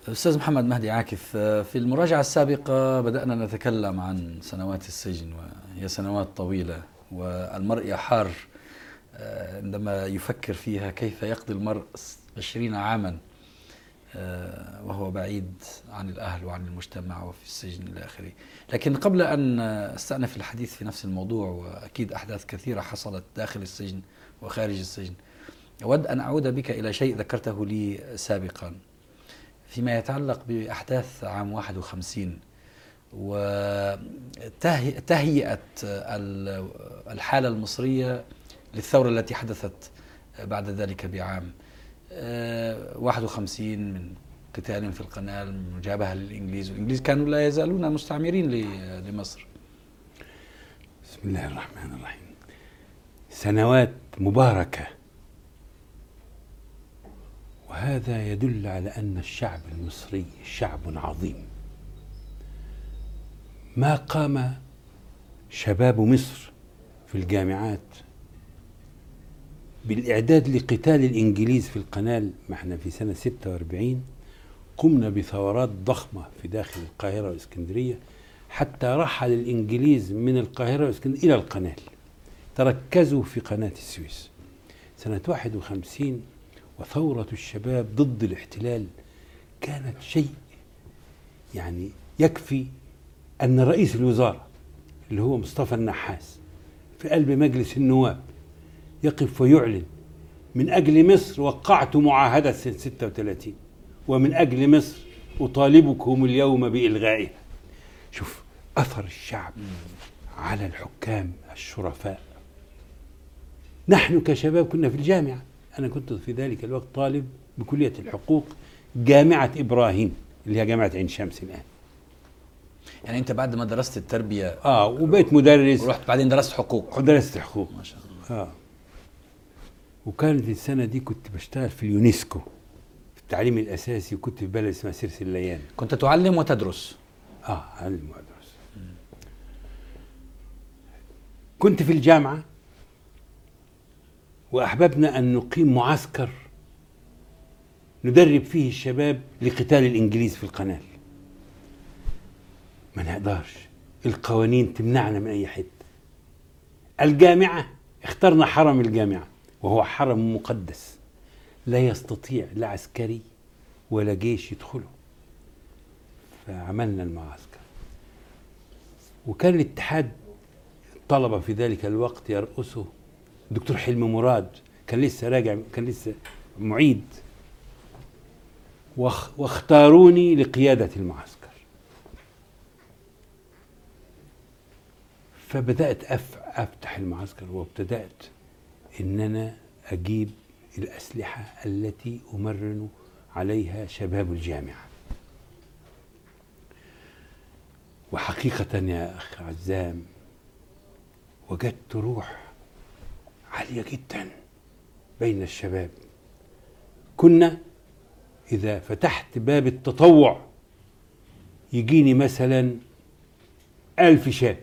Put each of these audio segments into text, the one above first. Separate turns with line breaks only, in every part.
أستاذ محمد مهدي عاكف في المراجعة السابقة بدأنا نتكلم عن سنوات السجن وهي سنوات طويلة والمرء يحار آه، عندما يفكر فيها كيف يقضي المرء عشرين عاما آه، وهو بعيد عن الأهل وعن المجتمع وفي السجن إلى آخره لكن قبل أن أستأنف الحديث في نفس الموضوع وأكيد أحداث كثيرة حصلت داخل السجن وخارج السجن أود أن أعود بك إلى شيء ذكرته لي سابقا فيما يتعلق بأحداث عام 51 وتهيئة الحالة المصرية للثورة التي حدثت بعد ذلك بعام 51 آه، من قتال في القناة مجابهة للإنجليز والإنجليز كانوا لا يزالون مستعمرين لمصر
بسم الله الرحمن الرحيم سنوات مباركة وهذا يدل على أن الشعب المصري شعب عظيم ما قام شباب مصر في الجامعات بالإعداد لقتال الإنجليز في القنال ما احنا في سنة 46 قمنا بثورات ضخمة في داخل القاهرة والإسكندرية حتى رحل الإنجليز من القاهرة والإسكندرية إلى القنال تركزوا في قناة السويس سنة 51 وثورة الشباب ضد الاحتلال كانت شيء يعني يكفي أن رئيس الوزارة اللي هو مصطفى النحاس في قلب مجلس النواب يقف ويعلن من أجل مصر وقعت معاهدة سنة 36 ومن أجل مصر أطالبكم اليوم بإلغائها شوف أثر الشعب على الحكام الشرفاء نحن كشباب كنا في الجامعة أنا كنت في ذلك الوقت طالب بكلية الحقوق جامعة إبراهيم اللي هي جامعة عين شمس الآن
يعني أنت بعد ما درست التربية
آه وبقيت مدرس
ورحت بعدين درست حقوق
ودرست حقوق ما شاء الله آه وكانت السنة دي كنت بشتغل في اليونسكو في التعليم الأساسي وكنت في بلد اسمها سيرس الليان
كنت تعلم وتدرس
اه أعلم وأدرس كنت في الجامعة وأحببنا أن نقيم معسكر ندرب فيه الشباب لقتال الإنجليز في القنال ما نقدرش القوانين تمنعنا من أي حتة الجامعة اخترنا حرم الجامعة وهو حرم مقدس لا يستطيع لا عسكري ولا جيش يدخله فعملنا المعسكر وكان الاتحاد الطلبة في ذلك الوقت يرأسه دكتور حلمي مراد كان لسه راجع كان لسه معيد واختاروني لقيادة المعسكر فبدأت أفتح المعسكر وابتدأت إن أنا أجيب الأسلحة التي أمرن عليها شباب الجامعة وحقيقة يا أخ عزام وجدت روح عالية جدا بين الشباب كنا إذا فتحت باب التطوع يجيني مثلا ألف شاب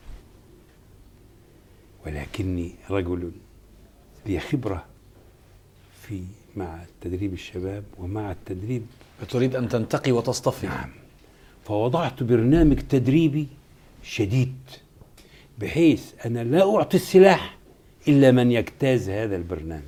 ولكني رجل لي خبرة في مع تدريب الشباب ومع التدريب
تريد أن تنتقي وتصطفي
نعم فوضعت برنامج تدريبي شديد بحيث أنا لا أعطي السلاح إلا من يجتاز هذا البرنامج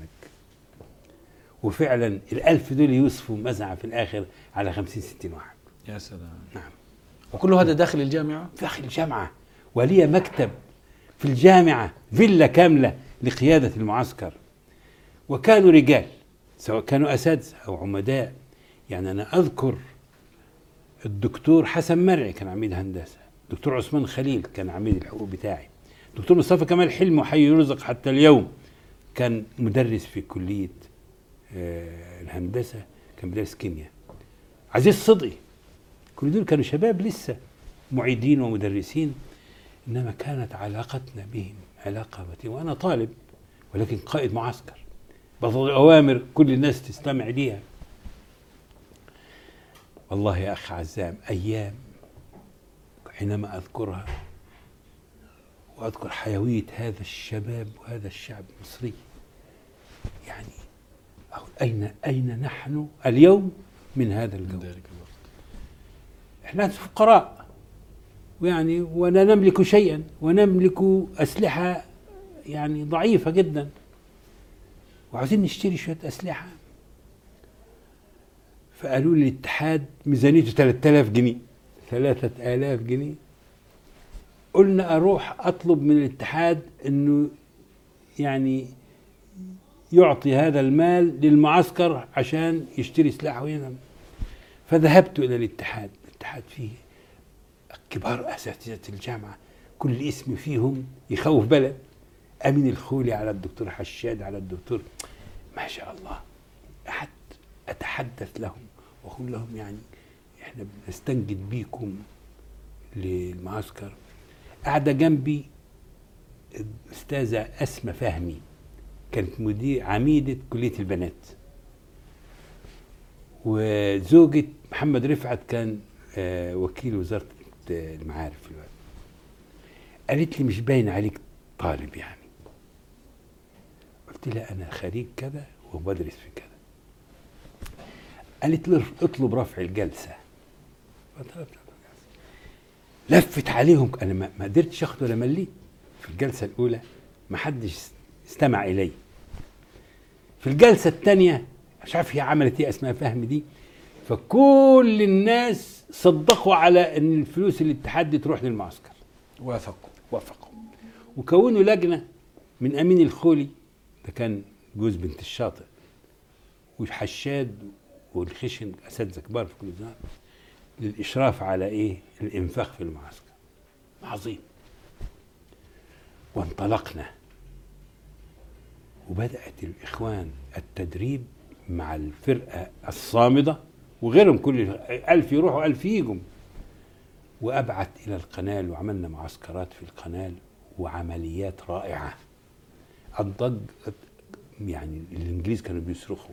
وفعلا الألف دول يوصفوا مزعة في الآخر على خمسين ستين واحد
يا سلام
نعم
وكل هذا داخل الجامعة؟
داخل الجامعة ولي مكتب في الجامعة فيلا كاملة لقيادة المعسكر وكانوا رجال سواء كانوا أساتذة أو عمداء يعني أنا أذكر الدكتور حسن مرعي كان عميد هندسة دكتور عثمان خليل كان عميد الحقوق بتاعي دكتور مصطفى كمال حلمي وحي يرزق حتى اليوم كان مدرس في كلية آه، الهندسة كان بيدرس كيمياء عزيز صدقي كل دول كانوا شباب لسه معيدين ومدرسين إنما كانت علاقتنا بهم علاقة متينة وأنا طالب ولكن قائد معسكر بطل أوامر كل الناس تستمع ليها والله يا أخ عزام أيام حينما أذكرها وأذكر حيوية هذا الشباب وهذا الشعب المصري يعني أين أين نحن اليوم من هذا الجو ذلك الوقت احنا ناس فقراء ويعني ولا نملك شيئا ونملك اسلحه يعني ضعيفه جدا وعاوزين نشتري شويه اسلحه فقالوا لي الاتحاد ميزانيته 3000 جنيه 3000 جنيه قلنا اروح اطلب من الاتحاد انه يعني يعطي هذا المال للمعسكر عشان يشتري سلاح وينام فذهبت الى الاتحاد الاتحاد فيه كبار اساتذه الجامعه كل اسم فيهم يخوف بلد امين الخولي على الدكتور حشاد على الدكتور ما شاء الله قعدت اتحدث لهم واقول لهم يعني احنا بنستنجد بيكم للمعسكر قاعده جنبي الاستاذه اسمى فهمي كانت مدير عميده كليه البنات وزوجة محمد رفعت كان آه، وكيل وزارة آه، المعارف في الوقت قالت لي مش باين عليك طالب يعني قلت لها أنا خريج كذا وبدرس في كذا قالت لي اطلب رفع الجلسة فطلبت رفع الجلسة. لفت عليهم أنا ما ما قدرتش أخد ولا مليت في الجلسة الأولى ما حدش استمع إلي في الجلسة الثانية مش عارف هي عملت ايه اسمها فهمي دي فكل الناس صدقوا على ان الفلوس الاتحاد دي تروح للمعسكر
وافقوا
وافقوا وكونوا لجنه من امين الخولي ده كان جوز بنت الشاطئ والحشاد والخشن اساتذه كبار في كل وزاره للاشراف على ايه؟ الانفاق في المعسكر عظيم وانطلقنا وبدات الاخوان التدريب مع الفرقه الصامده وغيرهم كل ألف يروحوا ألف يجوا وأبعت إلى القنال وعملنا معسكرات في القنال وعمليات رائعة الضج يعني الإنجليز كانوا بيصرخوا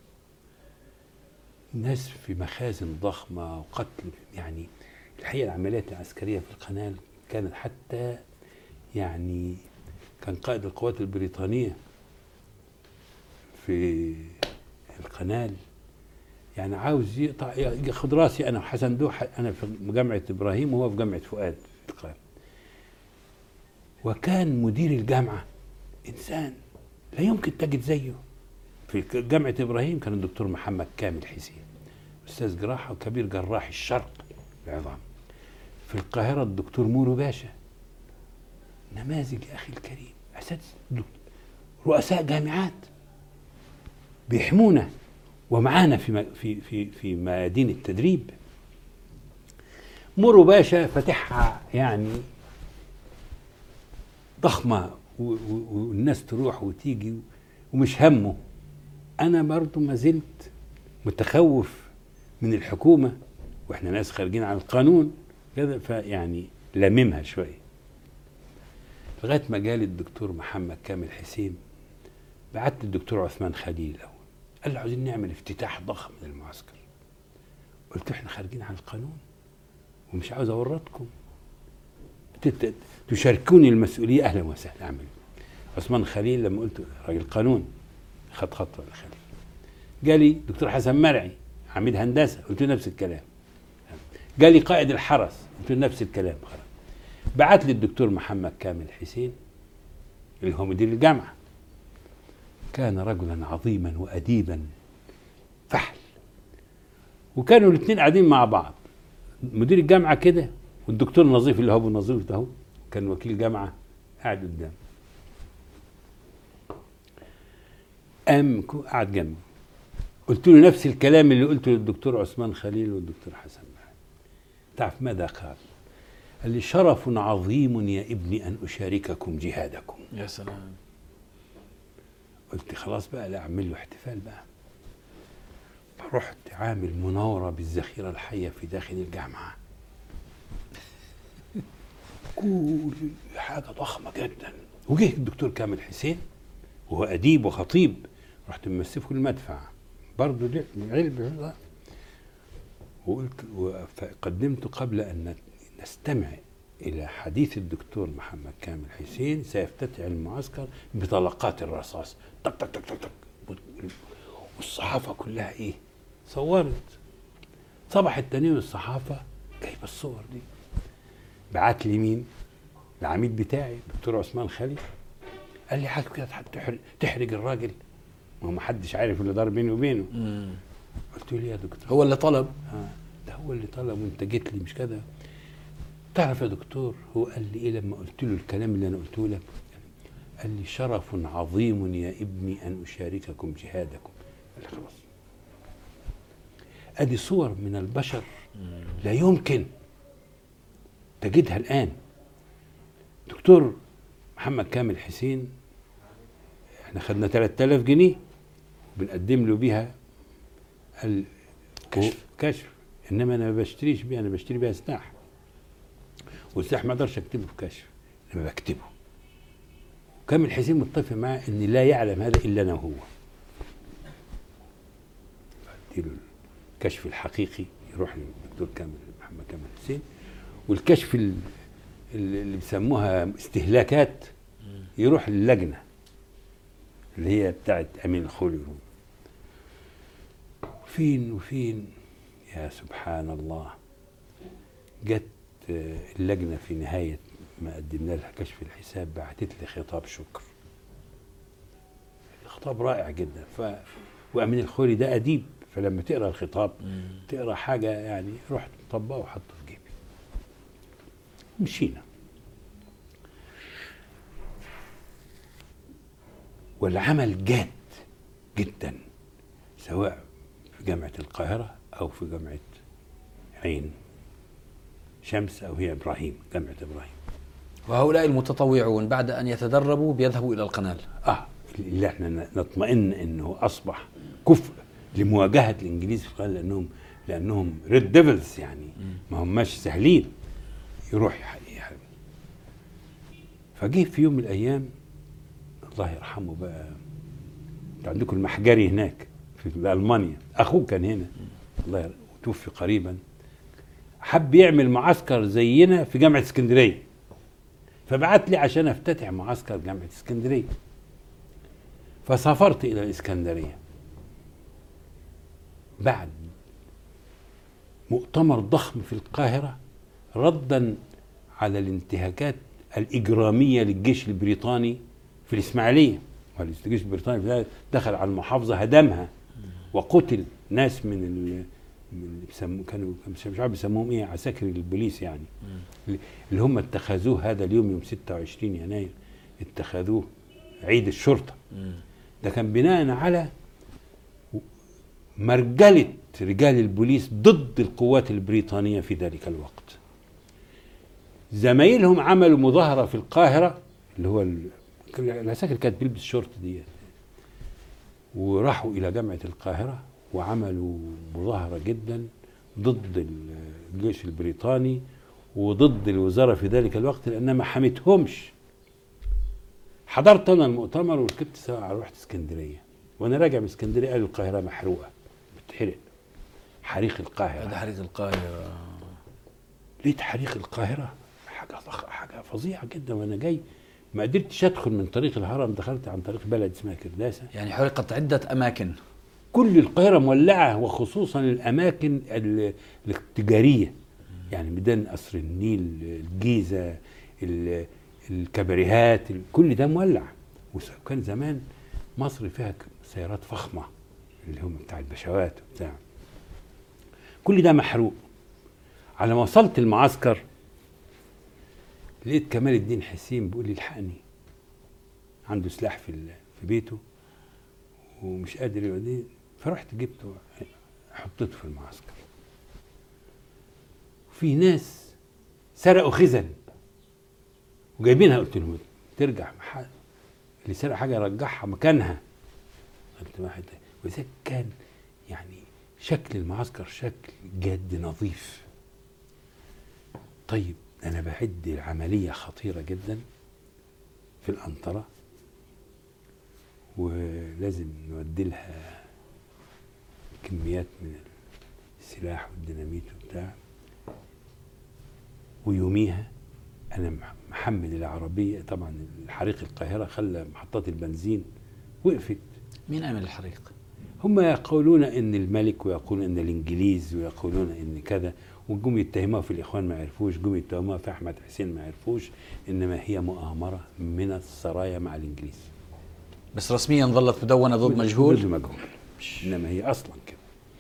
ناس في مخازن ضخمة وقتل يعني الحقيقة العمليات العسكرية في القنال كانت حتى يعني كان قائد القوات البريطانية في القنال يعني عاوز يقطع ياخد راسي انا وحسن دوح انا في جامعه ابراهيم وهو في جامعه فؤاد في القاهره وكان مدير الجامعه انسان لا يمكن تجد زيه في جامعه ابراهيم كان الدكتور محمد كامل حسين استاذ جراحه وكبير جراح الشرق العظام في القاهره الدكتور مورو باشا نماذج يا اخي الكريم اساتذه رؤساء جامعات بيحمونا ومعانا في في في في ميادين التدريب مورو باشا فاتحها يعني ضخمه والناس تروح وتيجي ومش همه انا برضو ما زلت متخوف من الحكومه واحنا ناس خارجين عن القانون كده فيعني لاممها شويه لغايه ما جالي الدكتور محمد كامل حسين بعت الدكتور عثمان خليل الاول قال له عاوزين نعمل افتتاح ضخم للمعسكر قلت له احنا خارجين عن القانون ومش عاوز اورطكم تشاركوني المسؤوليه اهلا وسهلا اعمل عثمان خليل لما قلت راجل قانون خد خطوه لخليل جالي دكتور حسن مرعي عميد هندسه قلت له نفس الكلام جالي قائد الحرس قلت له نفس الكلام خلاص بعت لي الدكتور محمد كامل حسين اللي هو مدير الجامعه كان رجلا عظيما وأديبا فحل وكانوا الاثنين قاعدين مع بعض مدير الجامعة كده والدكتور نظيف اللي هو ابو نظيف ده هو كان وكيل جامعة قاعد قدام قام قعد جنبي قلت له نفس الكلام اللي قلته للدكتور عثمان خليل والدكتور حسن تعرف ماذا قال؟ قال لي شرف عظيم يا ابني ان اشارككم جهادكم
يا سلام
قلت خلاص بقى لا اعمل له احتفال بقى فرحت عامل مناورة بالذخيرة الحية في داخل الجامعة كل حاجة ضخمة جدا وجه الدكتور كامل حسين وهو أديب وخطيب رحت ممسكه المدفع برضه علم وقلت فقدمت قبل أن نستمع إلى حديث الدكتور محمد كامل حسين سيفتتح المعسكر بطلقات الرصاص طق طق طق طق, طق. والصحافة كلها إيه صورت صبح التاني الصحافة جايبة الصور دي بعت لي مين العميد بتاعي دكتور عثمان خالد قال لي حاجه كده تحرق, تحرج الراجل ما هو ما حدش عارف اللي دار بيني وبينه
مم.
قلت له ليه يا دكتور
هو اللي طلب
آه ده هو اللي طلب وانت جيت لي مش كده تعرف يا دكتور هو قال لي ايه لما قلت له الكلام اللي انا قلته لك قال لي شرف عظيم يا ابني ان اشارككم جهادكم قال لي خلاص ادي صور من البشر لا يمكن تجدها الان دكتور محمد كامل حسين احنا خدنا 3000 جنيه بنقدم له بيها الكشف كشف انما انا ما بشتريش بيها انا بشتري بيها سلاح والسلاح ما اقدرش اكتبه في كشف انا بكتبه كامل حسين متفق معاه ان لا يعلم هذا الا انا وهو له الكشف الحقيقي يروح للدكتور كامل محمد كامل حسين والكشف اللي بيسموها استهلاكات يروح للجنه اللي هي بتاعت امين الخولي فين وفين يا سبحان الله جت اللجنة في نهاية ما قدمنا لها كشف الحساب بعتت لي خطاب شكر خطاب رائع جدا ف وأمين الخولي ده أديب فلما تقرا الخطاب تقرا حاجة يعني رحت مطبقه وحطه في جيبي مشينا والعمل جاد جدا سواء في جامعة القاهرة أو في جامعة عين شمس أو هي إبراهيم جامعة إبراهيم
وهؤلاء المتطوعون بعد أن يتدربوا بيذهبوا إلى القناة
آه اللي احنا نطمئن أنه أصبح كفء لمواجهة الإنجليز في القناة لأنهم لأنهم ريد ديفلز يعني ما هماش سهلين يروح يحارب فجه في يوم من الأيام الله يرحمه بقى انت عندكم المحجري هناك في المانيا اخوه كان هنا الله توفي قريبا حب يعمل معسكر زينا في جامعه اسكندريه فبعت لي عشان افتتح معسكر جامعه اسكندريه فسافرت الى الاسكندريه بعد مؤتمر ضخم في القاهره ردا على الانتهاكات الاجراميه للجيش البريطاني في الاسماعيليه والجيش البريطاني دخل على المحافظه هدمها وقتل ناس من اللي بيسموا كانوا مش عارف بيسموهم ايه عساكر البوليس يعني اللي هم اتخذوه هذا اليوم يوم 26 يناير اتخذوه عيد الشرطه ده كان بناء على مرجله رجال البوليس ضد القوات البريطانيه في ذلك الوقت زمايلهم عملوا مظاهره في القاهره اللي هو العساكر كانت بيلبس شورت دي وراحوا الى جامعه القاهره وعملوا مظاهره جدا ضد الجيش البريطاني وضد الوزاره في ذلك الوقت لانها ما حمتهمش حضرت انا المؤتمر وركبت ساعه رحت اسكندريه وانا راجع من اسكندريه قالوا القاهره محروقه بتحرق حريق القاهره
هذا حريق القاهره
لقيت حريق القاهره حاجه ضخمه حاجه فظيعه جدا وانا جاي ما قدرتش ادخل من طريق الهرم دخلت عن طريق بلد اسمها كرداسه
يعني حرقت عده اماكن
كل القاهره مولعه وخصوصا الاماكن التجاريه يعني ميدان قصر النيل الجيزه الكباريهات كل ده مولع وكان زمان مصر فيها سيارات فخمه اللي هم بتاع البشوات وبتاع كل ده محروق على ما وصلت المعسكر لقيت كمال الدين حسين بيقول لي الحقني عنده سلاح في في بيته ومش قادر يوديه فرحت جبته حطيته في المعسكر في ناس سرقوا خزن وجايبينها قلت لهم ترجع محل اللي سرق حاجه يرجعها مكانها قلت واحد وذلك كان يعني شكل المعسكر شكل جاد نظيف طيب انا بعد عمليه خطيره جدا في الانطره ولازم نودي لها كميات من السلاح والديناميت وبتاع ويوميها انا محمل العربيه طبعا حريق القاهره خلى محطات البنزين وقفت
مين عمل الحريق؟
هم يقولون ان الملك ويقولون ان الانجليز ويقولون ان كذا وجم يتهموها في الاخوان ما عرفوش جم يتهموها في احمد حسين ما عرفوش انما هي مؤامره من السرايا مع الانجليز
بس رسميا ظلت مدونه ضد
ضد
مجهول
مجهول انما هي اصلا كده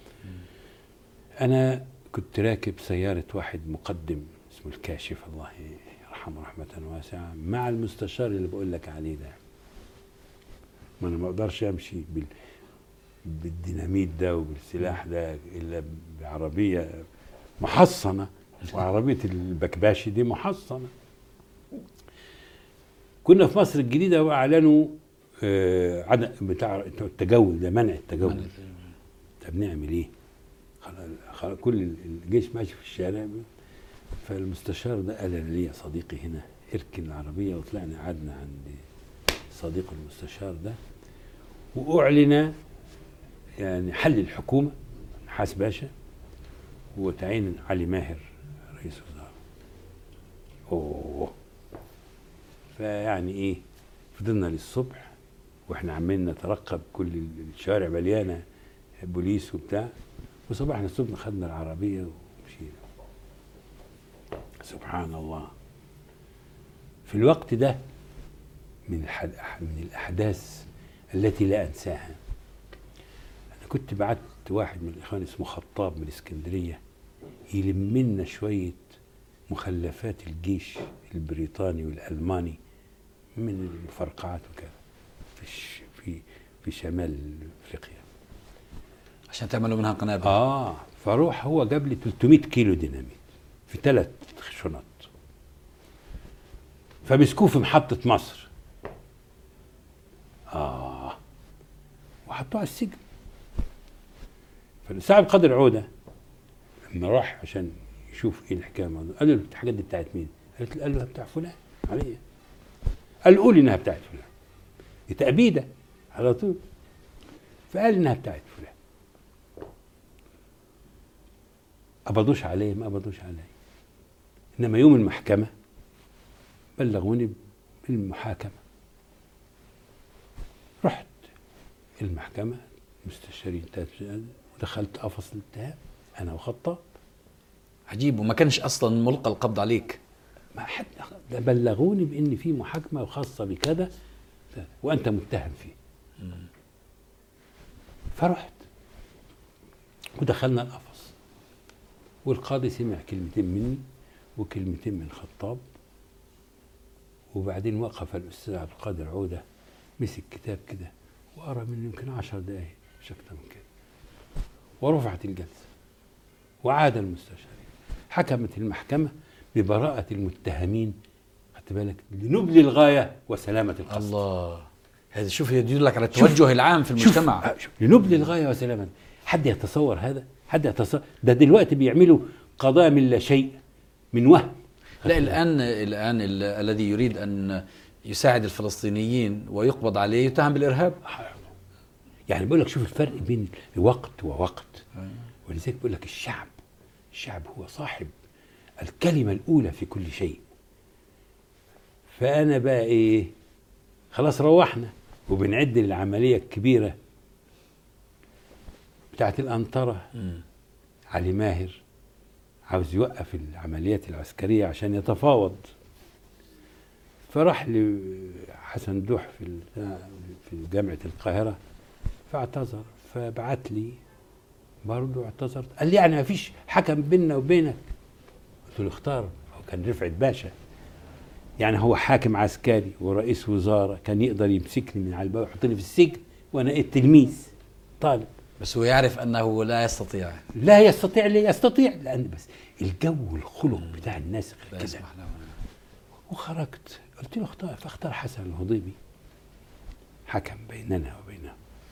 انا كنت راكب سياره واحد مقدم اسمه الكاشف الله يرحمه رحمه واسعه مع المستشار اللي بقول لك عليه ده ما انا ما اقدرش امشي بال بالديناميت ده وبالسلاح ده الا بعربيه محصنه وعربيه البكباشي دي محصنه كنا في مصر الجديده واعلنوا آه عدم بتاع التجول ده منع التجول طب نعمل ايه؟ خلاص خلاص كل الجيش ماشي في الشارع فالمستشار ده قال انا ليا صديقي هنا اركن العربيه وطلعنا قعدنا عند صديق المستشار ده واعلن يعني حل الحكومه نحاس باشا وتعيين علي ماهر رئيس وزراء اوه فيعني ايه فضلنا للصبح واحنا عمالين نترقب كل الشوارع مليانه بوليس وبتاع وصباحنا الصبح خدنا العربيه ومشينا سبحان الله في الوقت ده من الحد من الاحداث التي لا انساها انا كنت بعت واحد من الاخوان اسمه خطاب من اسكندريه يلم لنا شويه مخلفات الجيش البريطاني والالماني من الفرقعات وكذا في الش- في في شمال افريقيا
عشان تعملوا منها قنابل
اه فروح هو جاب لي 300 كيلو ديناميت في ثلاث شنط فمسكوه في محطة مصر اه وحطوه على السجن فصاحب قدر عودة لما راح عشان يشوف ايه الحكايه الموضوع قال له الحاجات دي بتاعت مين؟ قالت له قال له بتاع فلان عليا قال قول انها بتاعت فلان دي تأبيدة على طول فقال انها بتاعت فلان قبضوش عليه ما قبضوش عليه انما يوم المحكمه بلغوني بالمحاكمه رحت المحكمه مستشارين تلات- ودخلت قفص الاتهام انا وخطاب
عجيب وما كانش اصلا ملقى القبض عليك
ما حد ده بلغوني بان في محاكمه خاصه بكذا وانت متهم فيه فرحت ودخلنا القفص والقاضي سمع كلمتين مني وكلمتين من الخطاب وبعدين وقف الاستاذ عبد القادر عوده مسك كتاب كده وقرا منه يمكن عشر دقايق مش اكتر من كده ورفعت الجلسه وعاد المستشارين حكمت المحكمه ببراءه المتهمين خدت بالك لنبل الغايه وسلامه القصد
الله هذا شوف يدلك على التوجه العام في المجتمع
شوف, شوف لنبل الغايه وسلامه حد يتصور هذا حد يتصور ده دلوقتي بيعملوا قضاء من لا شيء من وهم
لا الان الان ال- الذي يريد ان يساعد الفلسطينيين ويقبض عليه يتهم بالارهاب
يعني بقول لك شوف الفرق بين وقت ووقت ولذلك بقول لك الشعب الشعب هو صاحب الكلمة الأولى في كل شيء فأنا بقى إيه خلاص روحنا وبنعد للعملية الكبيرة بتاعت الأنطرة
مم.
علي ماهر عاوز يوقف العمليات العسكرية عشان يتفاوض فراح لحسن دوح في ال- في جامعة القاهرة فاعتذر فبعت لي برضه اعتذرت قال لي يعني ما فيش حكم بيننا وبينك قلت له اختار هو كان رفعت باشا يعني هو حاكم عسكري ورئيس وزارة كان يقدر يمسكني من على الباب ويحطني في السجن وأنا إيه تلميذ طالب
بس هو يعرف انه لا يستطيع
لا يستطيع ليه يستطيع لان بس الجو والخلق بتاع الناس
لا
غير كده
يسمح له
وخرجت قلت له اختار فاختار حسن الهضيبي حكم بيننا وبينه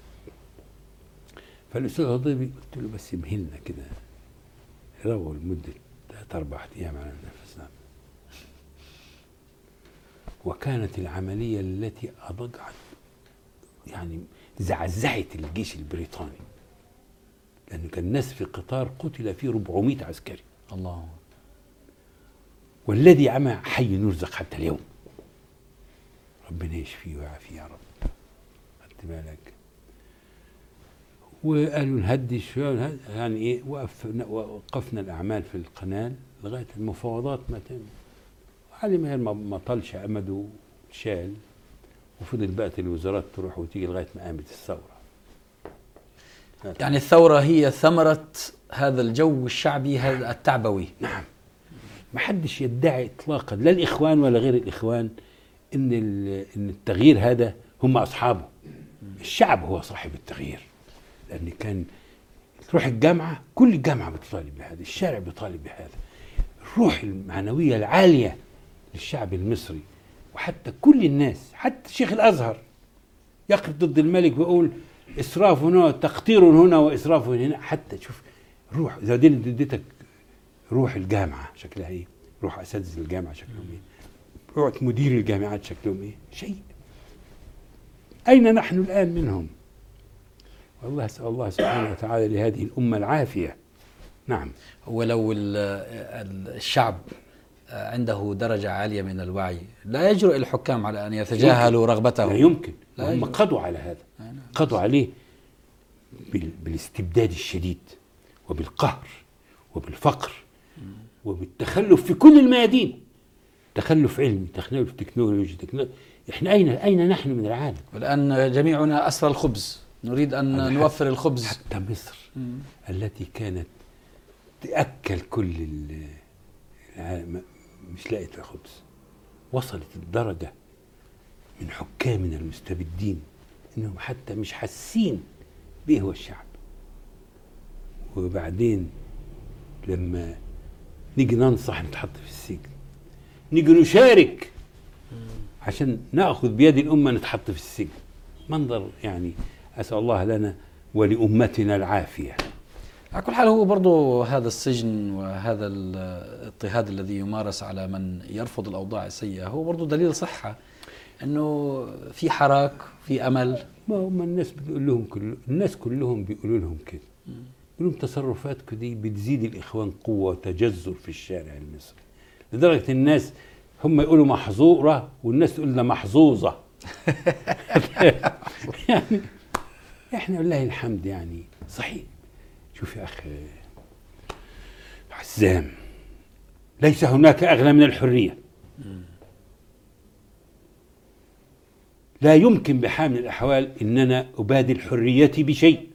فالاستاذ الهضيبي قلت له بس مهلنا كده رووا لمده ثلاث اربع ايام على نفسنا وكانت العمليه التي اضجعت يعني زعزعت الجيش البريطاني لأنه كان الناس في قطار قتل فيه 400 عسكري
الله
والذي عمى حي يرزق حتى اليوم ربنا يشفيه ويعافيه يا رب خدت بالك وقالوا نهدي شويه ونهدي يعني ايه وقفنا وقفنا الاعمال في القناه لغايه المفاوضات ما تم علي ماهر ما ما طالش امده شال وفضل بقت الوزارات تروح وتيجي لغايه ما قامت الثوره
يعني الثورة هي ثمرة هذا الجو الشعبي هذا التعبوي
نعم ما حدش يدعي اطلاقا لا الاخوان ولا غير الاخوان ان ال- ان التغيير هذا هم اصحابه الشعب هو صاحب التغيير لان كان تروح الجامعه كل الجامعه بتطالب بهذا الشارع بيطالب بهذا الروح المعنويه العاليه للشعب المصري وحتى كل الناس حتى شيخ الازهر يقف ضد الملك ويقول اسراف هنا تقطير هنا واسراف هنا حتى شوف روح اذا دي اللي اديتك روح الجامعه شكلها ايه؟ روح اساتذه الجامعه شكلهم ايه؟ روح مدير الجامعات شكلهم ايه؟ شيء اين نحن الان منهم؟ والله اسال الله سبحانه وتعالى لهذه الامه العافيه نعم
ولو ال- ال- الشعب عنده درجة عالية من الوعي لا يجرؤ الحكام على أن يتجاهلوا
لا
رغبتهم
يمكن
لا
هم
يمكن.
قضوا على هذا
آه، نعم.
قضوا عليه بال- بالاستبداد الشديد وبالقهر وبالفقر وبالتخلف في كل الميادين تخلف علمي تخلف تكنولوجي تكنولوجي احنا اين اين نحن من العالم
والآن جميعنا أسرى الخبز نريد أن
هذا
نوفر الخبز
حتى مصر
مم.
التي كانت تأكل كل ال- العالم مش لاقت الخبز وصلت الدرجة من حكامنا المستبدين انهم حتى مش حاسين بيه هو الشعب وبعدين لما نيجي ننصح نتحط في السجن نيجي نشارك عشان ناخذ بيد الامه نتحط في السجن منظر يعني اسال الله لنا ولامتنا العافيه
على كل حال هو برضو هذا السجن وهذا الاضطهاد الذي يمارس على من يرفض الأوضاع السيئة هو برضو دليل صحة أنه في حراك في أمل
ما هم الناس بتقول لهم كل الناس كلهم بيقولوا لهم كده بيقولوا لهم تصرفاتكم دي بتزيد الاخوان قوه وتجذر في الشارع المصري لدرجه الناس هم يقولوا محظوره والناس تقول ده محظوظه يعني احنا لله الحمد يعني صحيح شوف يا اخ حزام ليس هناك اغلى من الحريه لا يمكن بحال من الاحوال ان انا ابادل حريتي بشيء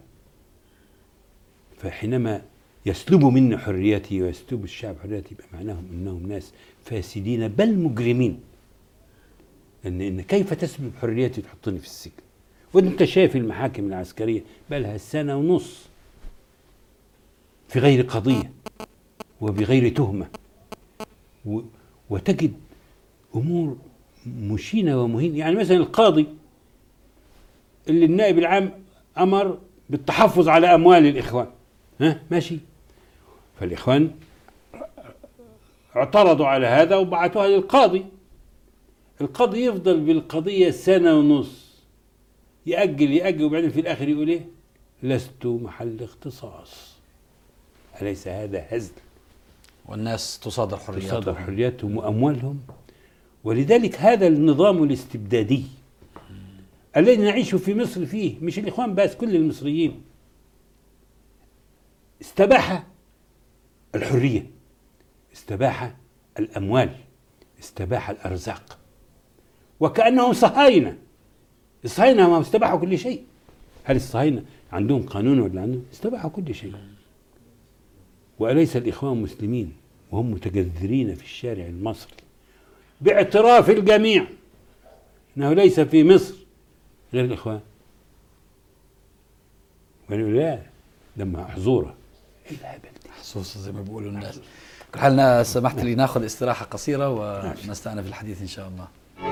فحينما يسلبوا مني حريتي ويسلب الشعب حريتي يبقى معناهم انهم ناس فاسدين بل مجرمين ان ان كيف تسلب حريتي وتحطني في السجن وانت شايف المحاكم العسكريه بقى لها سنه ونص في غير قضيه وبغير تهمه و وتجد امور مشينه ومهينه يعني مثلا القاضي اللي النائب العام امر بالتحفظ على اموال الاخوان ها ماشي فالاخوان اعترضوا على هذا وبعثوها للقاضي القاضي يفضل بالقضيه سنه ونص يأجل يأجل وبعدين في الآخر يقول إيه؟ لست محل اختصاص أليس هذا هزل
والناس تصادر حرياتهم
تصادر حرياتهم وأموالهم ولذلك هذا النظام الاستبدادي الذي نعيش في مصر فيه مش الإخوان بس كل المصريين استباح الحرية استباح الأموال استباح الأرزاق وكأنهم صهاينة الصهاينة ما استباحوا كل شيء هل الصهاينة عندهم قانون ولا عندهم استباحوا كل شيء وأليس الإخوان مسلمين وهم متجذرين في الشارع المصري باعتراف الجميع أنه ليس في مصر غير الإخوان ويقولوا لا ده محظورة إيه الهبل دي
خصوصا زي ما بيقولوا الناس كل حال سمحت لي ناخذ استراحة قصيرة ونستأنف الحديث إن شاء الله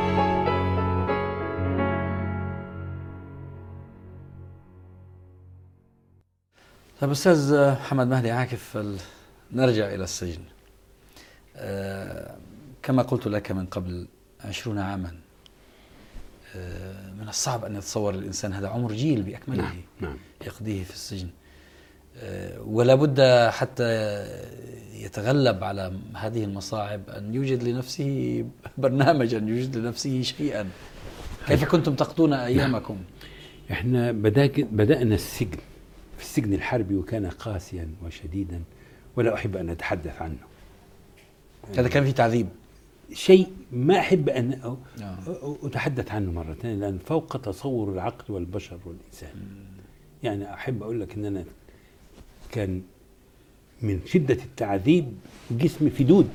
طيب أستاذ محمد مهدي عاكف ال- نرجع إلى السجن آه، كما قلت لك من قبل عشرون عاما آه، من الصعب أن يتصور الإنسان هذا عمر جيل بأكمله
نعم نعم
يقضيه في السجن آه، ولا بد حتى يتغلب على هذه المصاعب أن يوجد لنفسه برنامجا يوجد لنفسه شيئا كيف كنتم تقضون أيامكم
احنا بدأ بدأنا السجن في السجن الحربي وكان قاسيا وشديدا ولا أحب أن أتحدث عنه
هذا كان في تعذيب
شيء ما أحب أن أ-
آه.
أ- أتحدث عنه مرة ثانية لأن فوق تصور العقل والبشر والإنسان يعني أحب أقول لك أن أنا كان من شدة التعذيب جسمي في دود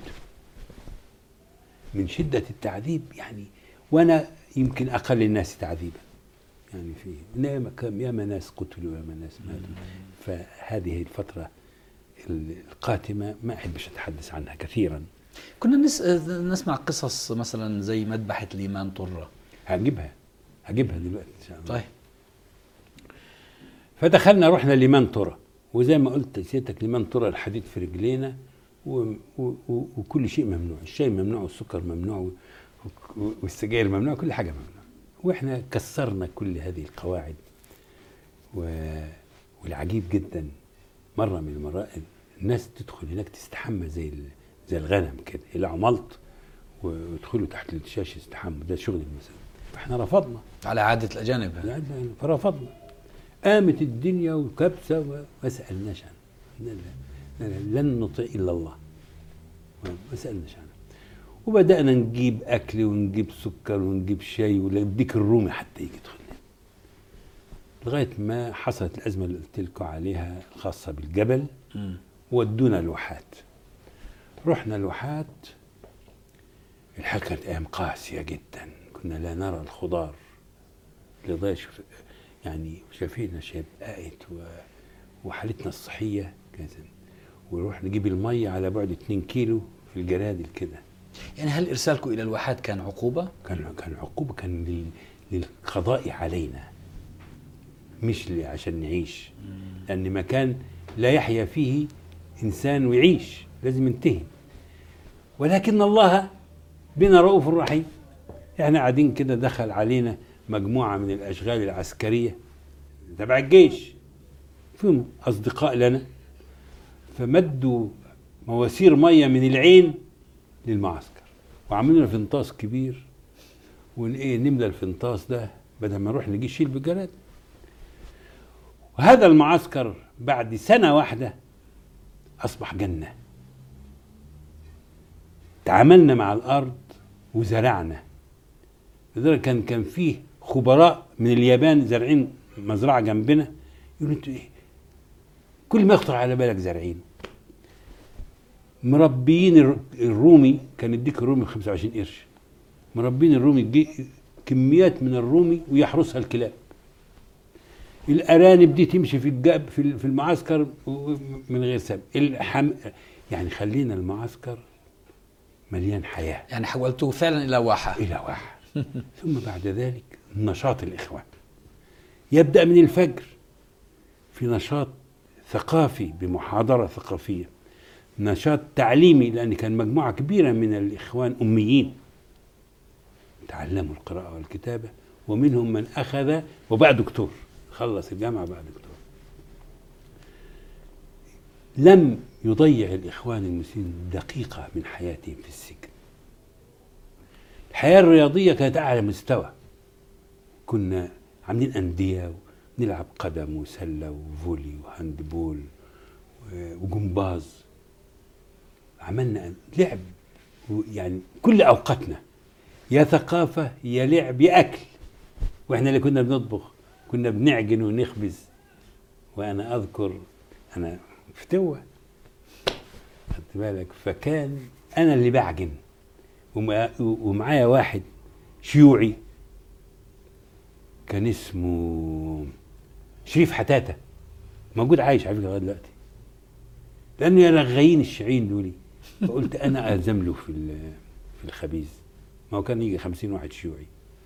من شدة التعذيب يعني وأنا يمكن أقل الناس تعذيبا يعني في ياما كم ياما ناس قتلوا ياما ناس ماتوا فهذه الفترة القاتمة ما أحبش أتحدث عنها كثيرا
كنا نس... نسمع قصص مثلا زي مذبحة الإيمان طرة
هجيبها هجيبها دلوقتي إن شاء الله
طيب
فدخلنا رحنا لمن ترى وزي ما قلت سيادتك لمن ترى الحديد في رجلينا و و و وكل شيء ممنوع الشاي ممنوع والسكر ممنوع و- و- والسجاير ممنوع كل حاجة ممنوع واحنا كسرنا كل هذه القواعد و... والعجيب جدا مرة من المرات الناس تدخل هناك تستحمى زي ال... زي الغنم كده يقلعوا ملط و- ويدخلوا تحت الشاش يستحموا ده شغل المساء فاحنا رفضنا
على عادة الأجانب
لا لا فرفضنا قامت الدنيا وكبسة وما سألناش عنها لا لا لا لن نطيع إلا الله ما سألناش عنها وبدأنا نجيب أكل ونجيب سكر ونجيب شاي والديك الرومي حتى يجي يدخل لنا. لغاية ما حصلت الأزمة اللي قلت لكم عليها الخاصة بالجبل
مم.
ودونا الواحات رحنا الواحات الحال كانت ايام قاسيه جدا كنا لا نرى الخضار لغايه شف... يعني شايفيننا شققت و... وحالتنا الصحيه كانت ونروح نجيب الميه على بعد 2 كيلو في الجرادل كده
يعني هل إرسالكم إلى الواحات كان عقوبة؟
كان كان عقوبه كان لل... للقضاء علينا مش ل- عشان نعيش لان مكان لا يحيا فيه انسان ويعيش لازم ينتهي ولكن الله بنا رؤوف رحيم احنا قاعدين كده دخل علينا مجموعه من الاشغال العسكريه تبع الجيش فيهم اصدقاء لنا فمدوا مواسير ميه من العين للمعسكر وعملوا لنا فنطاس كبير ون ايه نملى الفنطاس ده بدل ما نروح نجي شيل بجراد وهذا المعسكر بعد سنه واحده اصبح جنه تعاملنا مع الارض وزرعنا لذلك كان كان فيه خبراء من اليابان زارعين مزرعه جنبنا يقولوا انتوا ايه كل ما يخطر على بالك زارعين مربيين الر- الرومي كان يديك الرومي ب 25 قرش مربين الرومي جي- كميات من الرومي ويحرسها الكلاب الارانب دي تمشي في الجاب في ال- في المعسكر و- من غير سبب الحم يعني خلينا المعسكر مليان حياه
يعني حولتوه فعلا إلى واحة
الى واحد ثم بعد ذلك نشاط الاخوان يبدا من الفجر في نشاط ثقافي بمحاضره ثقافيه نشاط تعليمي لان كان مجموعه كبيره من الاخوان اميين تعلموا القراءه والكتابه ومنهم من اخذ وبقى دكتور خلص الجامعه بقى دكتور لم يضيع الاخوان المسلمين دقيقه من حياتهم في السجن الحياه الرياضيه كانت اعلى مستوى كنا عاملين انديه ونلعب قدم وسله وفولي وهاندبول و- وجمباز عملنا لعب و- يعني كل اوقاتنا يا ثقافه يا لعب يا اكل واحنا اللي كنا بنطبخ كنا بنعجن ونخبز وانا اذكر انا فتوه خدت بالك فكان انا اللي بعجن ومع- ومعايا واحد شيوعي كان اسمه شريف حتاته موجود عايش على فكره لغايه دلوقتي لانه يا رغايين الشيوعيين دول فقلت انا الزم له في ال- في الخبيز ما هو كان يجي خمسين واحد شيوعي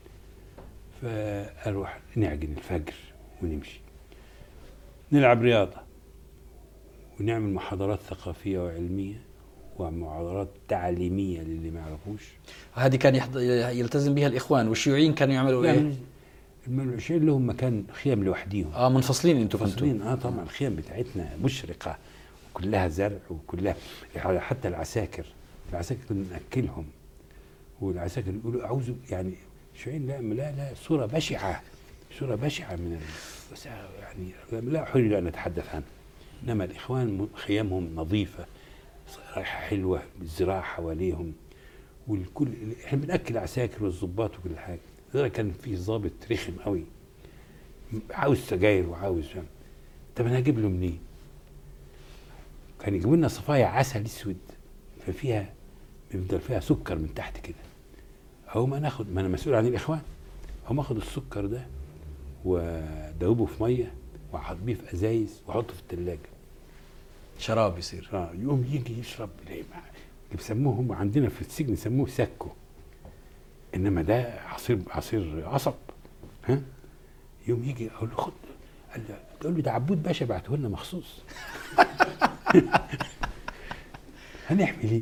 فاروح نعجن الفجر ونمشي نلعب رياضه ونعمل محاضرات ثقافيه وعلميه ومحاضرات تعليميه للي ما يعرفوش
هذه كان يحض... يلتزم بها الإخوان والشيوعيين كانوا يعملوا إيه؟
يعني الملوشين لهم مكان خيم لوحديهم
آه منفصلين أنتم كنتوا
فاصلين اه طبعا الخيم بتاعتنا مشرقه وكلها زرع وكلها يعني حتى العساكر العساكر كنا ناكلهم والعساكر يقولوا اعوذ يعني شيوعيين لا لا لا صوره بشعه صورة بشعة من ال- بس يعني لا أحرج أن أتحدث عنها إنما الإخوان م- خيامهم نظيفة رائحة حلوة الزراعة حواليهم والكل احنا بناكل عساكر والظباط وكل حاجه لذلك كان في ضابط رخم قوي عاوز سجاير وعاوز فاهم طب انا هجيب له منين؟ كان يجيبوا لنا صفايا عسل اسود ففيها بيفضل فيها سكر من تحت كده اقوم انا اخد ما انا مسؤول عن الاخوان اقوم اخد السكر ده وادوبه في ميه واحطيه في ازايز واحطه في الثلاجه
شراب يصير
اه يقوم يجي يشرب ليه ما- اللي بيسموه هم عندنا في السجن يسموه سكو انما ده عصير عصير قصب ها يوم يجي اقول له خد قال له تقول له ده عبود باشا بعته لنا مخصوص هنعمل ايه؟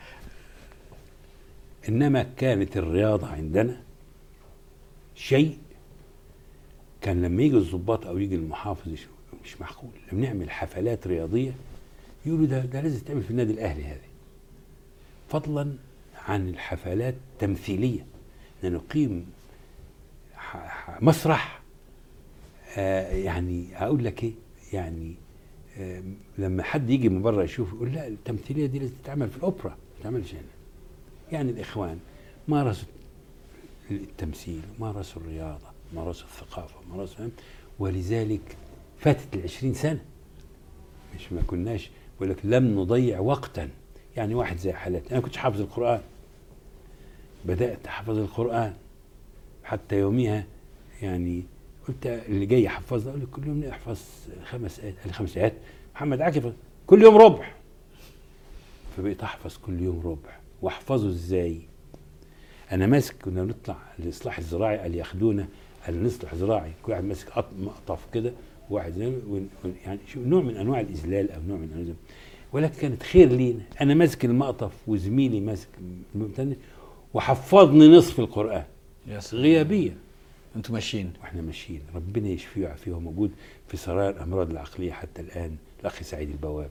انما كانت الرياضه عندنا شيء كان لما يجي الضباط او يجي المحافظ يشوف مش معقول لما نعمل حفلات رياضيه يقولوا ده ده لازم تعمل في النادي الاهلي هذه فضلا عن الحفلات التمثيليه نقيم ح- ح- مسرح آه يعني اقول لك ايه يعني آه لما حد يجي من بره يشوف يقول لا التمثيليه دي لازم تتعمل في الاوبرا ما تتعملش هنا يعني الاخوان مارسوا التمثيل مارسوا الرياضه مارسوا الثقافه مارسوا ولذلك فاتت العشرين سنه مش ما كناش بقول لك لم نضيع وقتا يعني واحد زي حالتي انا كنتش حافظ القران بدات احفظ القران حتى يوميها يعني قلت اللي جاي يحفظنا اقول له كل يوم احفظ خمس ايات قال لي خمس ايات محمد عاكف كل يوم ربع فبقيت احفظ كل يوم ربع واحفظه ازاي انا ماسك كنا نطلع الاصلاح الزراعي قال ياخدونا قال نصلح زراعي كل واحد ماسك قط- مقطف كده وواحد زي ون- ون- يعني شو نوع من انواع الاذلال او نوع من انواع ولكن كانت خير لينا انا ماسك المقطف وزميلي ماسك التاني وحفظني نصف القران
يا سلام.
غيابيا
انتم ماشيين
واحنا ماشيين ربنا يشفيه ويعافيه هو موجود في سرايا الامراض العقليه حتى الان الاخ سعيد البواب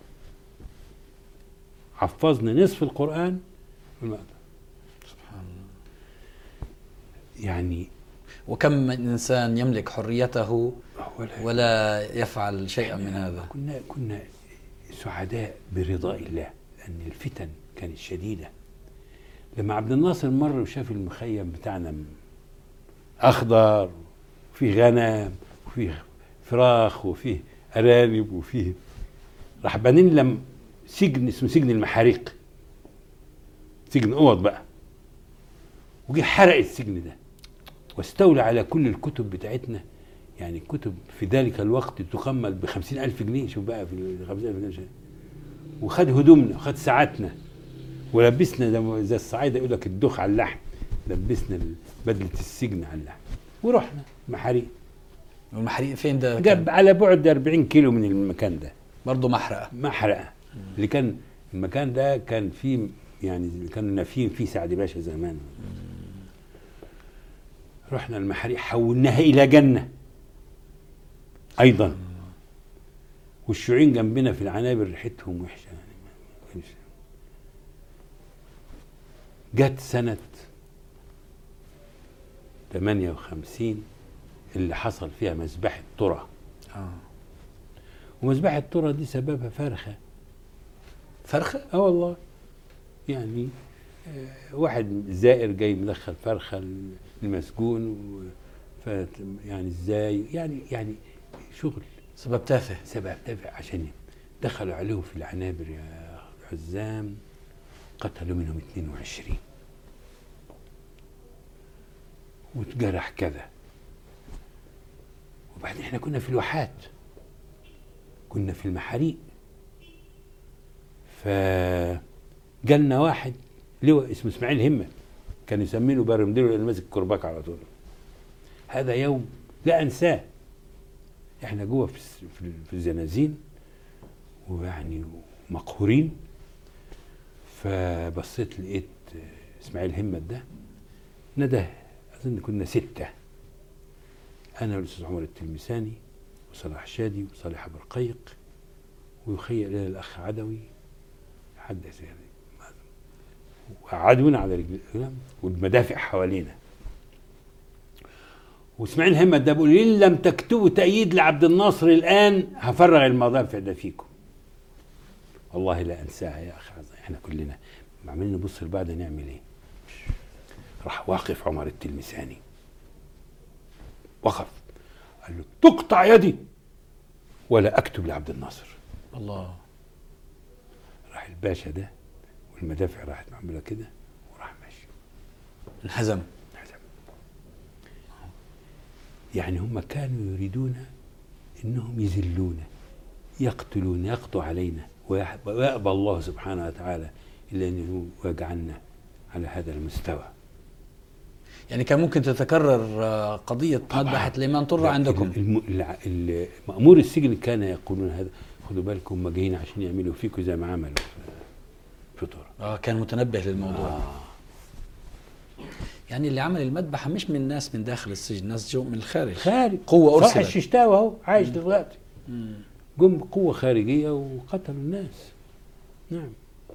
حفظني نصف القران والمقطف
سبحان الله
يعني
وكم من انسان يملك حريته
ولا
ولا يفعل شيئا من هذا
كنا كنا سعداء برضاء الله لان الفتن كانت شديده لما عبد الناصر مر وشاف المخيم بتاعنا م- اخضر وفيه غنم وفيه فراخ وفيه ارانب وفيه راح بنين لم سجن اسمه سجن المحاريق سجن اوض بقى وجه حرق السجن ده واستولى على كل الكتب بتاعتنا يعني الكتب في ذلك الوقت تقمل بخمسين ألف جنيه شوف بقى في الخمسين ألف جنيه شيء. وخد هدومنا وخد ساعاتنا ولبسنا زي- زي الصعايدة يقول لك الدخ على اللحم لبسنا ال- بدلة السجن على اللحم ورحنا محاريق
والمحريق فين ده
جاب على بعد 40 كيلو من المكان ده
برضه محرقه
محرقة اللي كان المكان ده كان فيه يعني اللي كانوا نافين فيه سعد باشا زمان رحنا المحاريق حولناها إلى جنة أيضا والشيوعيين جنبنا في العنابر ريحتهم وحشة يعني ما- ما كانش- جت سنة 58 اللي حصل فيها مذبحة ترى
اه
ومذبحة ترى دي سببها فرخة
فرخه
اه والله يعني آه، واحد زائر جاي مدخل فرخة المسجون و ف يعني ازاي يعني يعني شغل
سبب تافه
سبب تافه عشان دخلوا عليهم في العنابر يا حزام قتلوا منهم 22 واتجرح كذا وبعدين احنا كنا في الواحات كنا في المحاريق فجالنا واحد لواء اسمه اسماعيل همه كان يسمينه برمديله لانه ماسك كرباك على طول هذا يوم لا انساه احنا جوه في الس- في ال- في الزنازين ويعني مقهورين فبصيت لقيت آه، اسماعيل همت ده نده اظن كنا سته انا والاستاذ عمر التلمساني وصلاح شادي وصالح ابو رقيق ويخيل الينا الاخ عدوي حدث يعني وقعدونا على رجل والمدافع حوالينا واسماعيل همت ده بيقول ان لم تكتبوا تأييد لعبد الناصر الآن هفرغ المدافع ده فيكم والله لا انساها يا اخي عز- احنا كلنا عمالين نبص لبعض نعمل ايه راح واقف عمر التلمساني وقف قال له تقطع يدي ولا اكتب لعبد الناصر
الله
راح الباشا ده والمدافع راحت معموله كده وراح ماشي
انهزم
حزم. يعني هم كانوا يريدون انهم يذلونا يقتلون يقضوا علينا ويح- ويأبى الله سبحانه وتعالى الا ان يجعلنا على هذا المستوى
يعني كان ممكن تتكرر آه، قضية
طبعاً.
مذبحة الإمام طرة
لا،
عندكم
الم... الع- ال- مأمور السجن كان يقولون هذا خدوا بالكم هم جايين عشان يعملوا فيكم زي ما عملوا في- في طرة
آه كان متنبه للموضوع
آه.
يعني اللي عمل المذبحة مش من ناس من داخل السجن ناس جو من الخارج
خارج
قوة
صح
أرسلت
الششتاوي اهو عايش دلوقتي
مم.
جم قوة خارجية وقتلوا الناس نعم